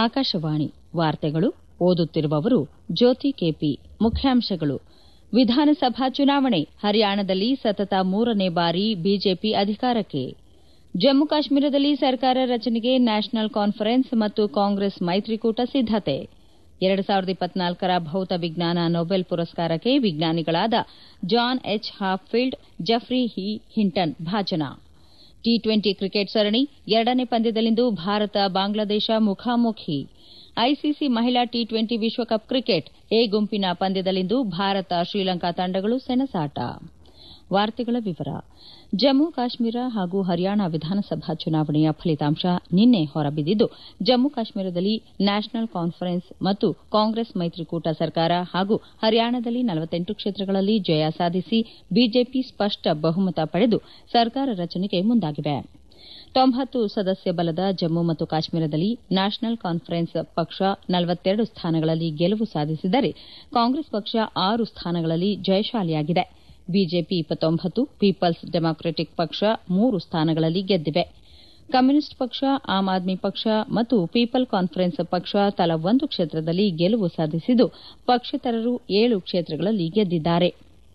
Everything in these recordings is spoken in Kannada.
ಆಕಾಶವಾಣಿ ವಾರ್ತೆಗಳು ಓದುತ್ತಿರುವವರು ಜ್ಯೋತಿ ಕೆಪಿ ಮುಖ್ಯಾಂಶಗಳು ವಿಧಾನಸಭಾ ಚುನಾವಣೆ ಹರಿಯಾಣದಲ್ಲಿ ಸತತ ಮೂರನೇ ಬಾರಿ ಬಿಜೆಪಿ ಅಧಿಕಾರಕ್ಕೆ ಜಮ್ಮು ಕಾಶ್ಮೀರದಲ್ಲಿ ಸರ್ಕಾರ ರಚನೆಗೆ ನ್ಯಾಷನಲ್ ಕಾನ್ಫರೆನ್ಸ್ ಮತ್ತು ಕಾಂಗ್ರೆಸ್ ಮೈತ್ರಿಕೂಟ ಸಿದ್ದತೆ ಎರಡು ಸಾವಿರದ ಇಪ್ಪತ್ನಾಲ್ಕರ ಭೌತ ವಿಜ್ಞಾನ ನೊಬೆಲ್ ಪುರಸ್ಕಾರಕ್ಕೆ ವಿಜ್ಞಾನಿಗಳಾದ ಜಾನ್ ಎಚ್ ಹಾಪ್ಫೀಲ್ಡ್ ಜೆಫ್ರಿ ಹಿ ಹಿಂಟನ್ ಭಾಜನ ಟಿ ಟ್ವೆಂಟಿ ಕ್ರಿಕೆಟ್ ಸರಣಿ ಎರಡನೇ ಪಂದ್ಯದಲ್ಲಿಂದು ಭಾರತ ಬಾಂಗ್ಲಾದೇಶ ಮುಖಾಮುಖಿ ಐಸಿಸಿ ಮಹಿಳಾ ಟಿ ಟ್ವೆಂಟಿ ವಿಶ್ವಕಪ್ ಕ್ರಿಕೆಟ್ ಎ ಗುಂಪಿನ ಪಂದ್ಯದಲ್ಲಿಂದು ಭಾರತ ಶ್ರೀಲಂಕಾ ತಂಡಗಳು ಸೆಣಸಾಟ ವಾರ್ತೆಗಳ ವಿವರ ಜಮ್ಮು ಕಾಶ್ಮೀರ ಹಾಗೂ ಹರಿಯಾಣ ವಿಧಾನಸಭಾ ಚುನಾವಣೆಯ ಫಲಿತಾಂಶ ನಿನ್ನೆ ಹೊರಬಿದ್ದಿದ್ದು ಜಮ್ಮು ಕಾಶ್ಮೀರದಲ್ಲಿ ನ್ಯಾಷನಲ್ ಕಾನ್ಫರೆನ್ಸ್ ಮತ್ತು ಕಾಂಗ್ರೆಸ್ ಮೈತ್ರಿಕೂಟ ಸರ್ಕಾರ ಹಾಗೂ ಹರಿಯಾಣದಲ್ಲಿ ನಲವತ್ತೆಂಟು ಕ್ಷೇತ್ರಗಳಲ್ಲಿ ಜಯ ಸಾಧಿಸಿ ಬಿಜೆಪಿ ಸ್ಪಷ್ಟ ಬಹುಮತ ಪಡೆದು ಸರ್ಕಾರ ರಚನೆಗೆ ಮುಂದಾಗಿವೆ ತೊಂಬತ್ತು ಸದಸ್ಯ ಬಲದ ಜಮ್ಮು ಮತ್ತು ಕಾಶ್ಮೀರದಲ್ಲಿ ನ್ಯಾಷನಲ್ ಕಾನ್ಫರೆನ್ಸ್ ಪಕ್ಷ ನಲವತ್ತೆರಡು ಸ್ಥಾನಗಳಲ್ಲಿ ಗೆಲುವು ಸಾಧಿಸಿದರೆ ಕಾಂಗ್ರೆಸ್ ಪಕ್ಷ ಆರು ಸ್ಥಾನಗಳಲ್ಲಿ ಜಯಶಾಲಿಯಾಗಿದೆ ಬಿಜೆಪಿ ಇಪ್ಪತ್ತೊಂಬತ್ತು ಪೀಪಲ್ಸ್ ಡೆಮಾಕ್ರೆಟಿಕ್ ಪಕ್ಷ ಮೂರು ಸ್ಥಾನಗಳಲ್ಲಿ ಗೆದ್ದಿವೆ ಕಮ್ಯುನಿಸ್ಟ್ ಪಕ್ಷ ಆಮ್ ಆದ್ಮಿ ಪಕ್ಷ ಮತ್ತು ಪೀಪಲ್ ಕಾನ್ಫರೆನ್ಸ್ ಪಕ್ಷ ತಲಾ ಒಂದು ಕ್ಷೇತ್ರದಲ್ಲಿ ಗೆಲುವು ಸಾಧಿಸಿದ್ದು ಪಕ್ಷೇತರರು ಏಳು ಕ್ಷೇತ್ರಗಳಲ್ಲಿ ಗೆದ್ದಿದ್ದಾರೆ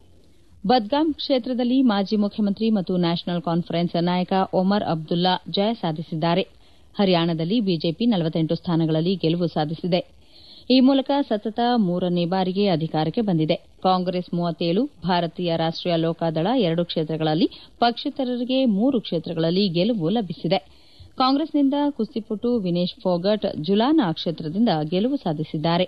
ಬದ್ಗಾಮ್ ಕ್ಷೇತ್ರದಲ್ಲಿ ಮಾಜಿ ಮುಖ್ಯಮಂತ್ರಿ ಮತ್ತು ನ್ಯಾಷನಲ್ ಕಾನ್ಫರೆನ್ಸ್ ನಾಯಕ ಒಮರ್ ಅಬ್ದುಲ್ಲಾ ಜಯ ಸಾಧಿಸಿದ್ದಾರೆ ಹರಿಯಾಣದಲ್ಲಿ ಬಿಜೆಪಿ ನಲವತ್ತೆಂಟು ಸ್ಥಾನಗಳಲ್ಲಿ ಗೆಲುವು ಸಾಧಿಸಿದೆ ಈ ಮೂಲಕ ಸತತ ಮೂರನೇ ಬಾರಿಗೆ ಅಧಿಕಾರಕ್ಕೆ ಬಂದಿದೆ ಕಾಂಗ್ರೆಸ್ ಮೂವತ್ತೇಳು ಭಾರತೀಯ ರಾಷ್ಟೀಯ ಲೋಕದಳ ಎರಡು ಕ್ಷೇತ್ರಗಳಲ್ಲಿ ಪಕ್ಷೇತರರಿಗೆ ಮೂರು ಕ್ಷೇತ್ರಗಳಲ್ಲಿ ಗೆಲುವು ಲಭಿಸಿದೆ ಕಾಂಗ್ರೆಸ್ನಿಂದ ಕುಸ್ತಿಪಟು ವಿನೇಶ್ ಫೋಗಟ್ ಜುಲಾನಾ ಕ್ಷೇತ್ರದಿಂದ ಗೆಲುವು ಸಾಧಿಸಿದ್ದಾರೆ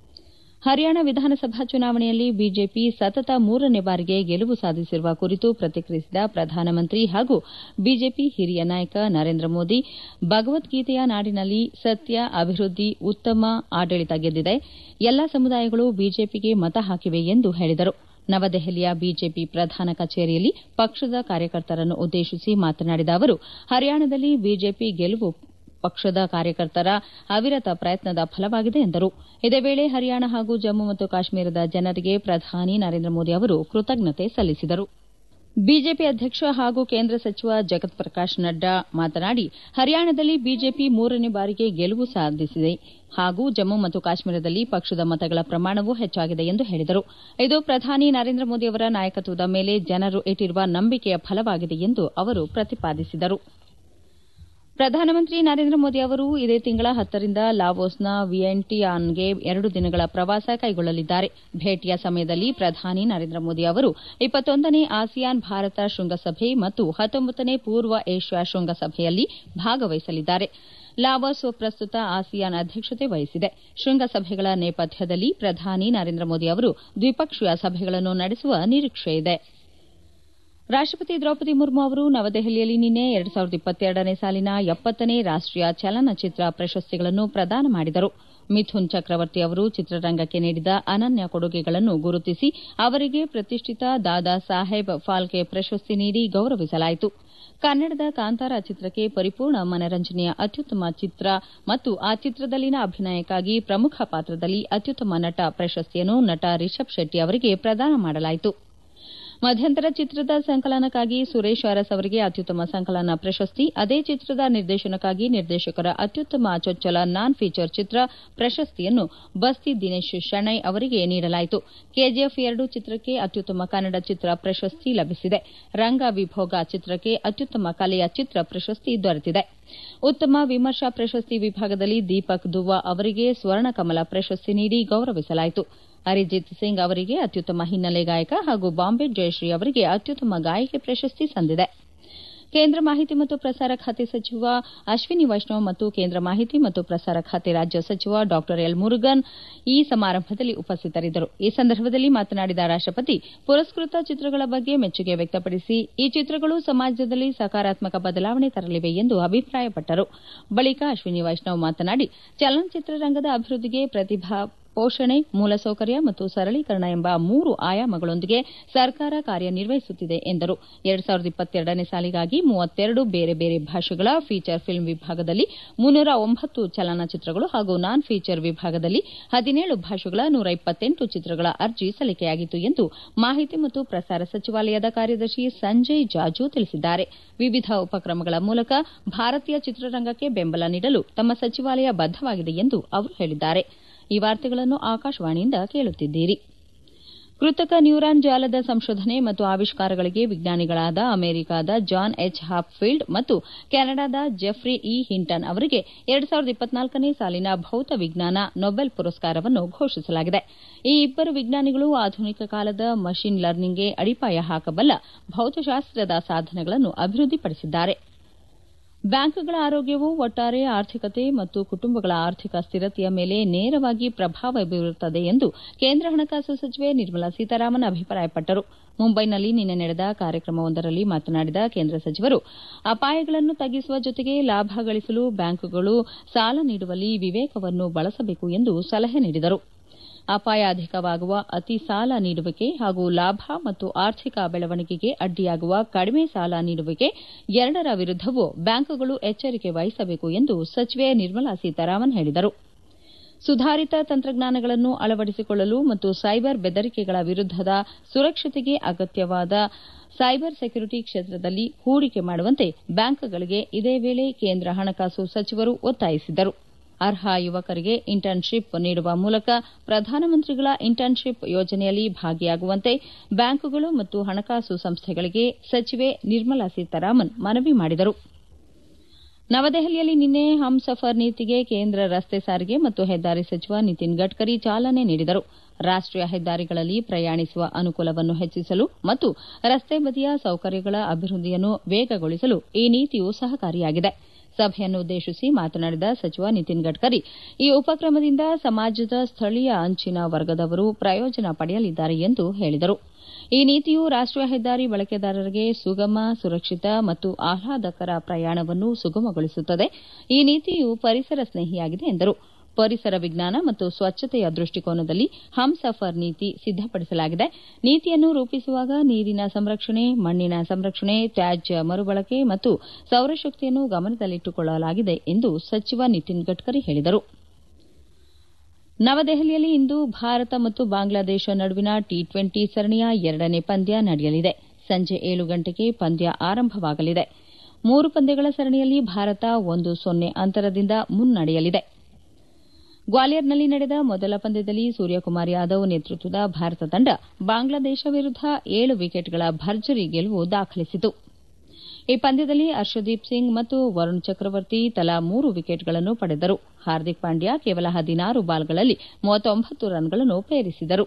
ಹರಿಯಾಣ ವಿಧಾನಸಭಾ ಚುನಾವಣೆಯಲ್ಲಿ ಬಿಜೆಪಿ ಸತತ ಮೂರನೇ ಬಾರಿಗೆ ಗೆಲುವು ಸಾಧಿಸಿರುವ ಕುರಿತು ಪ್ರತಿಕ್ರಿಯಿಸಿದ ಪ್ರಧಾನಮಂತ್ರಿ ಹಾಗೂ ಬಿಜೆಪಿ ಹಿರಿಯ ನಾಯಕ ನರೇಂದ್ರ ಮೋದಿ ಭಗವದ್ಗೀತೆಯ ನಾಡಿನಲ್ಲಿ ಸತ್ಯ ಅಭಿವೃದ್ಧಿ ಉತ್ತಮ ಆಡಳಿತ ಗೆದ್ದಿದೆ ಎಲ್ಲಾ ಸಮುದಾಯಗಳು ಬಿಜೆಪಿಗೆ ಮತ ಹಾಕಿವೆ ಎಂದು ಹೇಳಿದರು ನವದೆಹಲಿಯ ಬಿಜೆಪಿ ಪ್ರಧಾನ ಕಚೇರಿಯಲ್ಲಿ ಪಕ್ಷದ ಕಾರ್ಯಕರ್ತರನ್ನು ಉದ್ದೇಶಿಸಿ ಮಾತನಾಡಿದ ಅವರು ಹರಿಯಾಣದಲ್ಲಿ ಬಿಜೆಪಿ ಗೆಲುವು ಪಕ್ಷದ ಕಾರ್ಯಕರ್ತರ ಅವಿರತ ಪ್ರಯತ್ನದ ಫಲವಾಗಿದೆ ಎಂದರು ಇದೇ ವೇಳೆ ಹರಿಯಾಣ ಹಾಗೂ ಜಮ್ಮು ಮತ್ತು ಕಾಶ್ಮೀರದ ಜನರಿಗೆ ಪ್ರಧಾನಿ ನರೇಂದ್ರ ಮೋದಿ ಅವರು ಕೃತಜ್ಞತೆ ಸಲ್ಲಿಸಿದರು ಬಿಜೆಪಿ ಅಧ್ಯಕ್ಷ ಹಾಗೂ ಕೇಂದ್ರ ಸಚಿವ ಜಗತ್ ಪ್ರಕಾಶ್ ನಡ್ಡಾ ಮಾತನಾಡಿ ಹರಿಯಾಣದಲ್ಲಿ ಬಿಜೆಪಿ ಮೂರನೇ ಬಾರಿಗೆ ಗೆಲುವು ಸಾಧಿಸಿದೆ ಹಾಗೂ ಜಮ್ಮು ಮತ್ತು ಕಾಶ್ಮೀರದಲ್ಲಿ ಪಕ್ಷದ ಮತಗಳ ಪ್ರಮಾಣವೂ ಹೆಚ್ಚಾಗಿದೆ ಎಂದು ಹೇಳಿದರು ಇದು ಪ್ರಧಾನಿ ನರೇಂದ್ರ ಮೋದಿ ಅವರ ನಾಯಕತ್ವದ ಮೇಲೆ ಜನರು ಇಟ್ಟಿರುವ ನಂಬಿಕೆಯ ಫಲವಾಗಿದೆ ಎಂದು ಅವರು ಪ್ರತಿಪಾದಿಸಿದರು ಪ್ರಧಾನಮಂತ್ರಿ ನರೇಂದ್ರ ಮೋದಿ ಅವರು ಇದೇ ತಿಂಗಳ ಹತ್ತರಿಂದ ಲಾವೋಸ್ನ ವಿಯೆಂಟಿಯಾನ್ಗೆ ಎರಡು ದಿನಗಳ ಪ್ರವಾಸ ಕೈಗೊಳ್ಳಲಿದ್ದಾರೆ ಭೇಟಿಯ ಸಮಯದಲ್ಲಿ ಪ್ರಧಾನಿ ನರೇಂದ್ರ ಮೋದಿ ಅವರು ಇಪ್ಪತ್ತೊಂದನೇ ಆಸಿಯಾನ್ ಭಾರತ ಶೃಂಗಸಭೆ ಮತ್ತು ಹತ್ತೊಂಬತ್ತನೇ ಪೂರ್ವ ಏಷ್ಯಾ ಶೃಂಗಸಭೆಯಲ್ಲಿ ಭಾಗವಹಿಸಲಿದ್ದಾರೆ ಲಾವೋಸ್ ಪ್ರಸ್ತುತ ಆಸಿಯಾನ್ ಅಧ್ಯಕ್ಷತೆ ವಹಿಸಿದೆ ಶೃಂಗಸಭೆಗಳ ನೇಪಥ್ಯದಲ್ಲಿ ಪ್ರಧಾನಿ ನರೇಂದ್ರ ಮೋದಿ ಅವರು ದ್ವಿಪಕ್ಷೀಯ ಸಭೆಗಳನ್ನು ನಡೆಸುವ ನಿರೀಕ್ಷೆಯಿದೆ ರಾಷ್ಟಪತಿ ದ್ರೌಪದಿ ಮುರ್ಮು ಅವರು ನವದೆಹಲಿಯಲ್ಲಿ ನಿನ್ನೆ ಎರಡು ಸಾವಿರದ ಇಪ್ಪತ್ತೆರಡನೇ ಸಾಲಿನ ಎಪ್ಪತ್ತನೇ ರಾಷ್ಟೀಯ ಚಲನಚಿತ್ರ ಪ್ರಶಸ್ತಿಗಳನ್ನು ಪ್ರದಾನ ಮಾಡಿದರು ಮಿಥುನ್ ಚಕ್ರವರ್ತಿ ಅವರು ಚಿತ್ರರಂಗಕ್ಕೆ ನೀಡಿದ ಅನನ್ಯ ಕೊಡುಗೆಗಳನ್ನು ಗುರುತಿಸಿ ಅವರಿಗೆ ಪ್ರತಿಷ್ಠಿತ ದಾದಾ ಸಾಹೇಬ್ ಫಾಲ್ಕೆ ಪ್ರಶಸ್ತಿ ನೀಡಿ ಗೌರವಿಸಲಾಯಿತು ಕನ್ನಡದ ಕಾಂತಾರ ಚಿತ್ರಕ್ಕೆ ಪರಿಪೂರ್ಣ ಮನರಂಜನೆಯ ಅತ್ಯುತ್ತಮ ಚಿತ್ರ ಮತ್ತು ಆ ಚಿತ್ರದಲ್ಲಿನ ಅಭಿನಯಕ್ಕಾಗಿ ಪ್ರಮುಖ ಪಾತ್ರದಲ್ಲಿ ಅತ್ಯುತ್ತಮ ನಟ ಪ್ರಶಸ್ತಿಯನ್ನು ನಟ ರಿಷಬ್ ಶೆಟ್ಟಿ ಅವರಿಗೆ ಪ್ರದಾನ ಮಾಡಲಾಯಿತು ಮಧ್ಯಂತರ ಚಿತ್ರದ ಸಂಕಲನಕ್ಕಾಗಿ ಸುರೇಶ್ ಅರಸ್ ಅವರಿಗೆ ಅತ್ಯುತ್ತಮ ಸಂಕಲನ ಪ್ರಶಸ್ತಿ ಅದೇ ಚಿತ್ರದ ನಿರ್ದೇಶನಕ್ಕಾಗಿ ನಿರ್ದೇಶಕರ ಅತ್ಯುತ್ತಮ ಚೊಚ್ಚಲ ನಾನ್ ಫೀಚರ್ ಚಿತ್ರ ಪ್ರಶಸ್ತಿಯನ್ನು ಬಸ್ತಿ ದಿನೇಶ್ ಶೆಣೈ ಅವರಿಗೆ ನೀಡಲಾಯಿತು ಕೆಜಿಎಫ್ ಎರಡು ಚಿತ್ರಕ್ಕೆ ಅತ್ಯುತ್ತಮ ಕನ್ನಡ ಚಿತ್ರ ಪ್ರಶಸ್ತಿ ಲಭಿಸಿದೆ ರಂಗ ವಿಭೋಗ ಚಿತ್ರಕ್ಕೆ ಅತ್ಯುತ್ತಮ ಕಲೆಯ ಚಿತ್ರ ಪ್ರಶಸ್ತಿ ದೊರೆತಿದೆ ಉತ್ತಮ ವಿಮರ್ಶಾ ಪ್ರಶಸ್ತಿ ವಿಭಾಗದಲ್ಲಿ ದೀಪಕ್ ದುವ್ವಾ ಅವರಿಗೆ ಸ್ವರ್ಣಕಮಲ ಪ್ರಶಸ್ತಿ ನೀಡಿ ಗೌರವಿಸಲಾಯಿತು ಅರಿಜಿತ್ ಸಿಂಗ್ ಅವರಿಗೆ ಅತ್ಯುತ್ತಮ ಹಿನ್ನೆಲೆ ಗಾಯಕ ಹಾಗೂ ಬಾಂಬೆ ಜಯಶ್ರೀ ಅವರಿಗೆ ಅತ್ಯುತ್ತಮ ಗಾಯಕಿ ಪ್ರಶಸ್ತಿ ಸಂದಿದೆ ಕೇಂದ್ರ ಮಾಹಿತಿ ಮತ್ತು ಪ್ರಸಾರ ಖಾತೆ ಸಚಿವ ಅಶ್ವಿನಿ ವೈಷ್ಣವ್ ಮತ್ತು ಕೇಂದ್ರ ಮಾಹಿತಿ ಮತ್ತು ಪ್ರಸಾರ ಖಾತೆ ರಾಜ್ಯ ಸಚಿವ ಡಾ ಎಲ್ ಮುರುಗನ್ ಈ ಸಮಾರಂಭದಲ್ಲಿ ಉಪಸ್ಥಿತರಿದ್ದರು ಈ ಸಂದರ್ಭದಲ್ಲಿ ಮಾತನಾಡಿದ ರಾಷ್ಟಪತಿ ಪುರಸ್ಕೃತ ಚಿತ್ರಗಳ ಬಗ್ಗೆ ಮೆಚ್ಚುಗೆ ವ್ಯಕ್ತಪಡಿಸಿ ಈ ಚಿತ್ರಗಳು ಸಮಾಜದಲ್ಲಿ ಸಕಾರಾತ್ಮಕ ಬದಲಾವಣೆ ತರಲಿವೆ ಎಂದು ಅಭಿಪ್ರಾಯಪಟ್ಟರು ಬಳಿಕ ಅಶ್ವಿನಿ ವೈಷ್ಣವ್ ಮಾತನಾಡಿ ಚಲನಚಿತ್ರರಂಗದ ಅಭಿವೃದ್ಧಿಗೆ ಪ್ರತಿಭಾ ಪೋಷಣೆ ಮೂಲಸೌಕರ್ಯ ಮತ್ತು ಸರಳೀಕರಣ ಎಂಬ ಮೂರು ಆಯಾಮಗಳೊಂದಿಗೆ ಸರ್ಕಾರ ಕಾರ್ಯನಿರ್ವಹಿಸುತ್ತಿದೆ ಎಂದರು ಎರಡ್ ಸಾವಿರದ ಇಪ್ಪತ್ತೆರಡನೇ ಸಾಲಿಗಾಗಿ ಮೂವತ್ತೆರಡು ಬೇರೆ ಬೇರೆ ಭಾಷೆಗಳ ಫೀಚರ್ ಫಿಲ್ಮ್ ವಿಭಾಗದಲ್ಲಿ ಮುನ್ನೂರ ಒಂಬತ್ತು ಚಲನಚಿತ್ರಗಳು ಹಾಗೂ ನಾನ್ ಫೀಚರ್ ವಿಭಾಗದಲ್ಲಿ ಹದಿನೇಳು ಭಾಷೆಗಳ ನೂರ ಇಪ್ಪತ್ತೆಂಟು ಚಿತ್ರಗಳ ಅರ್ಜಿ ಸಲ್ಲಿಕೆಯಾಗಿತ್ತು ಎಂದು ಮಾಹಿತಿ ಮತ್ತು ಪ್ರಸಾರ ಸಚಿವಾಲಯದ ಕಾರ್ಯದರ್ಶಿ ಸಂಜಯ್ ಜಾಜು ತಿಳಿಸಿದ್ದಾರೆ ವಿವಿಧ ಉಪಕ್ರಮಗಳ ಮೂಲಕ ಭಾರತೀಯ ಚಿತ್ರರಂಗಕ್ಕೆ ಬೆಂಬಲ ನೀಡಲು ತಮ್ಮ ಸಚಿವಾಲಯ ಬದ್ದವಾಗಿದೆ ಎಂದು ಅವರು ಹೇಳಿದ್ದಾರೆ ಈ ವಾರ್ತೆಗಳನ್ನು ಆಕಾಶವಾಣಿಯಿಂದ ಕೇಳುತ್ತಿದ್ದೀರಿ ಕೃತಕ ನ್ಯೂರಾನ್ ಜಾಲದ ಸಂಶೋಧನೆ ಮತ್ತು ಆವಿಷ್ಕಾರಗಳಿಗೆ ವಿಜ್ಞಾನಿಗಳಾದ ಅಮೆರಿಕದ ಜಾನ್ ಎಚ್ ಹಾಪ್ಫೀಲ್ಡ್ ಮತ್ತು ಕೆನಡಾದ ಜೆಫ್ರಿ ಇ ಹಿಂಟನ್ ಅವರಿಗೆ ಎರಡ್ ಸಾವಿರದ ಇಪ್ಪತ್ನಾಲ್ಕನೇ ಸಾಲಿನ ಭೌತ ವಿಜ್ಞಾನ ನೊಬೆಲ್ ಪುರಸ್ಕಾರವನ್ನು ಘೋಷಿಸಲಾಗಿದೆ ಈ ಇಬ್ಬರು ವಿಜ್ಞಾನಿಗಳು ಆಧುನಿಕ ಕಾಲದ ಮಷಿನ್ ಲರ್ನಿಂಗ್ಗೆ ಅಡಿಪಾಯ ಹಾಕಬಲ್ಲ ಭೌತಶಾಸ್ತ್ರದ ಸಾಧನಗಳನ್ನು ಅಭಿವೃದ್ಧಿಪಡಿಸಿದ್ದಾರೆ ಬ್ಯಾಂಕ್ಗಳ ಆರೋಗ್ಯವು ಒಟ್ಟಾರೆ ಆರ್ಥಿಕತೆ ಮತ್ತು ಕುಟುಂಬಗಳ ಆರ್ಥಿಕ ಸ್ಥಿರತೆಯ ಮೇಲೆ ನೇರವಾಗಿ ಪ್ರಭಾವ ಬೀರುತ್ತದೆ ಎಂದು ಕೇಂದ್ರ ಹಣಕಾಸು ಸಚಿವೆ ನಿರ್ಮಲಾ ಸೀತಾರಾಮನ್ ಅಭಿಪ್ರಾಯಪಟ್ಟರು ಮುಂಬೈನಲ್ಲಿ ನಿನ್ನೆ ನಡೆದ ಕಾರ್ಯಕ್ರಮವೊಂದರಲ್ಲಿ ಮಾತನಾಡಿದ ಕೇಂದ್ರ ಸಚಿವರು ಅಪಾಯಗಳನ್ನು ತಗ್ಗಿಸುವ ಜೊತೆಗೆ ಲಾಭ ಗಳಿಸಲು ಬ್ಯಾಂಕುಗಳು ಸಾಲ ನೀಡುವಲ್ಲಿ ವಿವೇಕವನ್ನು ಬಳಸಬೇಕು ಎಂದು ಸಲಹೆ ನೀಡಿದರು ಅಪಾಯ ಅಧಿಕವಾಗುವ ಅತಿ ಸಾಲ ನೀಡುವಿಕೆ ಹಾಗೂ ಲಾಭ ಮತ್ತು ಆರ್ಥಿಕ ಬೆಳವಣಿಗೆಗೆ ಅಡ್ಡಿಯಾಗುವ ಕಡಿಮೆ ಸಾಲ ನೀಡುವಿಕೆ ಎರಡರ ವಿರುದ್ದವೂ ಬ್ಯಾಂಕುಗಳು ಎಚ್ಚರಿಕೆ ವಹಿಸಬೇಕು ಎಂದು ಸಚಿವೆ ನಿರ್ಮಲಾ ಸೀತಾರಾಮನ್ ಹೇಳಿದರು ಸುಧಾರಿತ ತಂತ್ರಜ್ಞಾನಗಳನ್ನು ಅಳವಡಿಸಿಕೊಳ್ಳಲು ಮತ್ತು ಸೈಬರ್ ಬೆದರಿಕೆಗಳ ವಿರುದ್ದದ ಸುರಕ್ಷತೆಗೆ ಅಗತ್ಯವಾದ ಸೈಬರ್ ಸೆಕ್ಯುರಿಟಿ ಕ್ಷೇತ್ರದಲ್ಲಿ ಹೂಡಿಕೆ ಮಾಡುವಂತೆ ಬ್ಯಾಂಕ್ಗಳಿಗೆ ಇದೇ ವೇಳೆ ಕೇಂದ್ರ ಹಣಕಾಸು ಸಚಿವರು ಒತ್ತಾಯಿಸಿದರು ಅರ್ಹ ಯುವಕರಿಗೆ ಇಂಟರ್ನ್ಶಿಪ್ ನೀಡುವ ಮೂಲಕ ಪ್ರಧಾನಮಂತ್ರಿಗಳ ಇಂಟರ್ನ್ಶಿಪ್ ಯೋಜನೆಯಲ್ಲಿ ಭಾಗಿಯಾಗುವಂತೆ ಬ್ಯಾಂಕುಗಳು ಮತ್ತು ಹಣಕಾಸು ಸಂಸ್ಥೆಗಳಿಗೆ ಸಚಿವೆ ನಿರ್ಮಲಾ ಸೀತಾರಾಮನ್ ಮನವಿ ಮಾಡಿದರು ನವದೆಹಲಿಯಲ್ಲಿ ನಿನ್ನೆ ಹಮ್ಸಫರ್ ನೀತಿಗೆ ಕೇಂದ್ರ ರಸ್ತೆ ಸಾರಿಗೆ ಮತ್ತು ಹೆದ್ದಾರಿ ಸಚಿವ ನಿತಿನ್ ಗಡ್ಕರಿ ಚಾಲನೆ ನೀಡಿದರು ರಾಷ್ಟೀಯ ಹೆದ್ದಾರಿಗಳಲ್ಲಿ ಪ್ರಯಾಣಿಸುವ ಅನುಕೂಲವನ್ನು ಹೆಚ್ಚಿಸಲು ಮತ್ತು ರಸ್ತೆ ಬದಿಯ ಸೌಕರ್ಯಗಳ ಅಭಿವೃದ್ಧಿಯನ್ನು ವೇಗಗೊಳಿಸಲು ಈ ನೀತಿಯು ಸಹಕಾರಿಯಾಗಿದೆ ಸಭೆಯನ್ನು ಉದ್ದೇಶಿಸಿ ಮಾತನಾಡಿದ ಸಚಿವ ನಿತಿನ್ ಗಡ್ಕರಿ ಈ ಉಪಕ್ರಮದಿಂದ ಸಮಾಜದ ಸ್ಥಳೀಯ ಅಂಚಿನ ವರ್ಗದವರು ಪ್ರಯೋಜನ ಪಡೆಯಲಿದ್ದಾರೆ ಎಂದು ಹೇಳಿದರು ಈ ನೀತಿಯು ರಾಷ್ಟೀಯ ಹೆದ್ದಾರಿ ಬಳಕೆದಾರರಿಗೆ ಸುಗಮ ಸುರಕ್ಷಿತ ಮತ್ತು ಆಹ್ಲಾದಕರ ಪ್ರಯಾಣವನ್ನು ಸುಗಮಗೊಳಿಸುತ್ತದೆ ಈ ನೀತಿಯು ಪರಿಸರ ಸ್ನೇಹಿಯಾಗಿದೆ ಎಂದರು ಪರಿಸರ ವಿಜ್ಞಾನ ಮತ್ತು ಸ್ವಚ್ಛತೆಯ ದೃಷ್ಟಿಕೋನದಲ್ಲಿ ಹಮ್ಸಫರ್ ನೀತಿ ಸಿದ್ದಪಡಿಸಲಾಗಿದೆ ನೀತಿಯನ್ನು ರೂಪಿಸುವಾಗ ನೀರಿನ ಸಂರಕ್ಷಣೆ ಮಣ್ಣಿನ ಸಂರಕ್ಷಣೆ ತ್ಯಾಜ್ಯ ಮರುಬಳಕೆ ಮತ್ತು ಸೌರಶಕ್ತಿಯನ್ನು ಗಮನದಲ್ಲಿಟ್ಟುಕೊಳ್ಳಲಾಗಿದೆ ಎಂದು ಸಚಿವ ನಿತಿನ್ ಗಡ್ಕರಿ ಹೇಳಿದರು ನವದೆಹಲಿಯಲ್ಲಿ ಇಂದು ಭಾರತ ಮತ್ತು ಬಾಂಗ್ಲಾದೇಶ ನಡುವಿನ ಟಿ ಟ್ವೆಂಟಿ ಸರಣಿಯ ಎರಡನೇ ಪಂದ್ಯ ನಡೆಯಲಿದೆ ಸಂಜೆ ಏಳು ಗಂಟೆಗೆ ಪಂದ್ಯ ಆರಂಭವಾಗಲಿದೆ ಮೂರು ಪಂದ್ಯಗಳ ಸರಣಿಯಲ್ಲಿ ಭಾರತ ಒಂದು ಸೊನ್ನೆ ಅಂತರದಿಂದ ಮುನ್ನಡೆಯಲಿದೆ ಗ್ವಾಲಿಯರ್ನಲ್ಲಿ ನಡೆದ ಮೊದಲ ಪಂದ್ಯದಲ್ಲಿ ಸೂರ್ಯಕುಮಾರ್ ಯಾದವ್ ನೇತೃತ್ವದ ಭಾರತ ತಂಡ ಬಾಂಗ್ಲಾದೇಶ ವಿರುದ್ದ ಏಳು ವಿಕೆಟ್ಗಳ ಭರ್ಜರಿ ಗೆಲುವು ದಾಖಲಿಸಿತು ಈ ಪಂದ್ಯದಲ್ಲಿ ಹರ್ಷದೀಪ್ ಸಿಂಗ್ ಮತ್ತು ವರುಣ್ ಚಕ್ರವರ್ತಿ ತಲಾ ಮೂರು ವಿಕೆಟ್ಗಳನ್ನು ಪಡೆದರು ಹಾರ್ದಿಕ್ ಪಾಂಡ್ಯ ಕೇವಲ ಹದಿನಾರು ಬಾಲ್ಗಳಲ್ಲಿ ಮೂವತ್ತೊಂಬತ್ತು ರನ್ಗಳನ್ನು ಪೇರಿಸಿದರು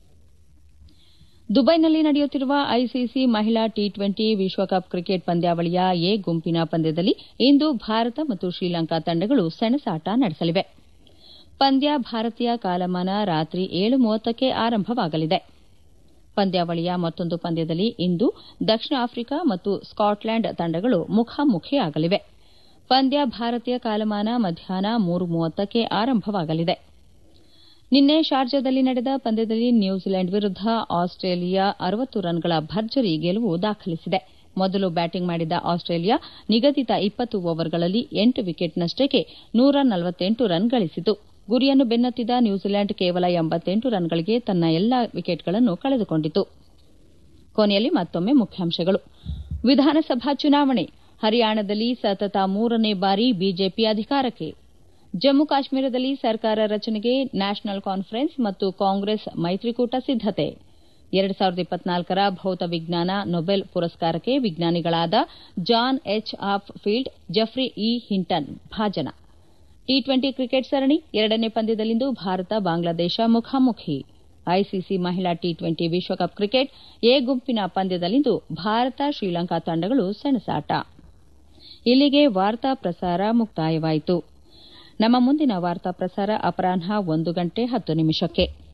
ದುಬೈನಲ್ಲಿ ನಡೆಯುತ್ತಿರುವ ಐಸಿಸಿ ಮಹಿಳಾ ಟಿ ಟ್ವೆಂಟಿ ವಿಶ್ವಕಪ್ ಕ್ರಿಕೆಟ್ ಪಂದ್ಯಾವಳಿಯ ಎ ಗುಂಪಿನ ಪಂದ್ಯದಲ್ಲಿ ಇಂದು ಭಾರತ ಮತ್ತು ಶ್ರೀಲಂಕಾ ತಂಡಗಳು ಸೆಣಸಾಟ ನಡೆಸಲಿವೆ ಪಂದ್ಯ ಭಾರತೀಯ ಕಾಲಮಾನ ರಾತ್ರಿ ಏಳು ಮೂವತ್ತಕ್ಕೆ ಆರಂಭವಾಗಲಿದೆ ಪಂದ್ಯಾವಳಿಯ ಮತ್ತೊಂದು ಪಂದ್ಯದಲ್ಲಿ ಇಂದು ದಕ್ಷಿಣ ಆಫ್ರಿಕಾ ಮತ್ತು ಸ್ಕಾಟ್ಲೆಂಡ್ ತಂಡಗಳು ಮುಖಾಮುಖಿಯಾಗಲಿವೆ ಪಂದ್ಯ ಭಾರತೀಯ ಕಾಲಮಾನ ಮಧ್ಯಾಹ್ನ ಮೂರು ಮೂವತ್ತಕ್ಕೆ ಆರಂಭವಾಗಲಿದೆ ನಿನ್ನೆ ಶಾರ್ಜಾದಲ್ಲಿ ನಡೆದ ಪಂದ್ಯದಲ್ಲಿ ನ್ಯೂಜಿಲೆಂಡ್ ವಿರುದ್ದ ಆಸ್ಟ್ರೇಲಿಯಾ ಅರವತ್ತು ರನ್ಗಳ ಭರ್ಜರಿ ಗೆಲುವು ದಾಖಲಿಸಿದೆ ಮೊದಲು ಬ್ಯಾಟಿಂಗ್ ಮಾಡಿದ ಆಸ್ಟ್ರೇಲಿಯಾ ನಿಗದಿತ ಇಪ್ಪತ್ತು ಓವರ್ಗಳಲ್ಲಿ ಎಂಟು ವಿಕೆಟ್ನಷ್ಟಕ್ಕೆ ನೂರ ನಲವತ್ತೆಂಟು ರನ್ ಗಳಿಸಿತು ಗುರಿಯನ್ನು ಬೆನ್ನತ್ತಿದ ನ್ಯೂಜಿಲೆಂಡ್ ಕೇವಲ ಎಂಬತ್ತೆಂಟು ರನ್ಗಳಿಗೆ ತನ್ನ ಎಲ್ಲಾ ವಿಕೆಟ್ಗಳನ್ನು ಕಳೆದುಕೊಂಡಿತು ಕೊನೆಯಲ್ಲಿ ಮತ್ತೊಮ್ಮೆ ಮುಖ್ಯಾಂಶಗಳು ವಿಧಾನಸಭಾ ಚುನಾವಣೆ ಹರಿಯಾಣದಲ್ಲಿ ಸತತ ಮೂರನೇ ಬಾರಿ ಬಿಜೆಪಿ ಅಧಿಕಾರಕ್ಕೆ ಜಮ್ಮು ಕಾಶ್ಮೀರದಲ್ಲಿ ಸರ್ಕಾರ ರಚನೆಗೆ ನ್ಯಾಷನಲ್ ಕಾನ್ಫರೆನ್ಸ್ ಮತ್ತು ಕಾಂಗ್ರೆಸ್ ಮೈತ್ರಿಕೂಟ ಸಿದ್ದತೆ ಎರಡು ಸಾವಿರದ ಇಪ್ಪತ್ನಾಲ್ಕರ ಭೌತ ವಿಜ್ಞಾನ ನೊಬೆಲ್ ಪುರಸ್ಕಾರಕ್ಕೆ ವಿಜ್ಞಾನಿಗಳಾದ John H Hopfield Geoffrey E Hinton ಭಾಜನ ಟಿ ಟ್ವೆಂಟಿ ಕ್ರಿಕೆಟ್ ಸರಣಿ ಎರಡನೇ ಪಂದ್ಯದಲ್ಲಿಂದು ಭಾರತ ಬಾಂಗ್ಲಾದೇಶ ಮುಖಾಮುಖಿ ಐಸಿಸಿ ಮಹಿಳಾ ಟಿ ಟ್ವೆಂಟಿ ವಿಶ್ವಕಪ್ ಕ್ರಿಕೆಟ್ ಎ ಗುಂಪಿನ ಪಂದ್ಯದಲ್ಲಿಂದು ಭಾರತ ಶ್ರೀಲಂಕಾ ತಂಡಗಳು ಸೆಣಸಾಟ ಇಲ್ಲಿಗೆ ವಾರ್ತಾ ಪ್ರಸಾರ ಮುಕ್ತಾಯವಾಯಿತು ನಮ್ಮ ಮುಂದಿನ ವಾರ್ತಾ ಪ್ರಸಾರ ಅಪರಾಹ್ನ ಒಂದು ಗಂಟೆ ಹತ್ತು ನಿಮಿಷಕ್ಕೆ